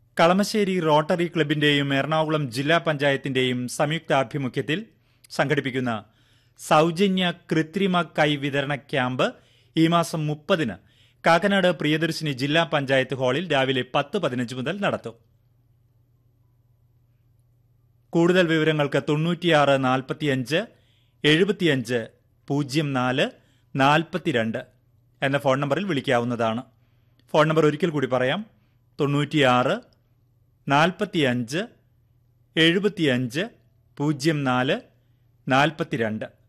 Kalamassery rotary ക്ലബിന്റെയും Ernakulam ജില്ലാ പഞ്ചായത്തിന്റെയും സംയുക്താഭിമുഖ്യത്തിൽ സംഘടിപ്പിക്കുന്ന സൗജന്യ കൃത്രിമ കൈ വിതരണ ക്യാമ്പ് ഈ മാസം മുപ്പതിന് കാക്കനാട് പ്രിയദർശിനി ജില്ലാ പഞ്ചായത്ത് ഹാളിൽ രാവിലെ പത്ത് പതിനഞ്ച് മുതൽ നടത്തും കൂടുതൽ വിവരങ്ങൾക്ക് തൊണ്ണൂറ്റിയാറ് നാൽപ്പത്തിയഞ്ച് എഴുപത്തിയഞ്ച് പൂജ്യം നാല് നാൽപ്പത്തിരണ്ട് എന്ന ഫോൺ നമ്പറിൽ വിളിക്കാവുന്നതാണ് ഫോൺ നമ്പർ ഒരിക്കൽ കൂടി പറയാം തൊണ്ണൂറ്റിയാറ് നാൽപ്പത്തിയഞ്ച് എഴുപത്തിയഞ്ച് പൂജ്യം നാല് നാൽപ്പത്തിരണ്ട്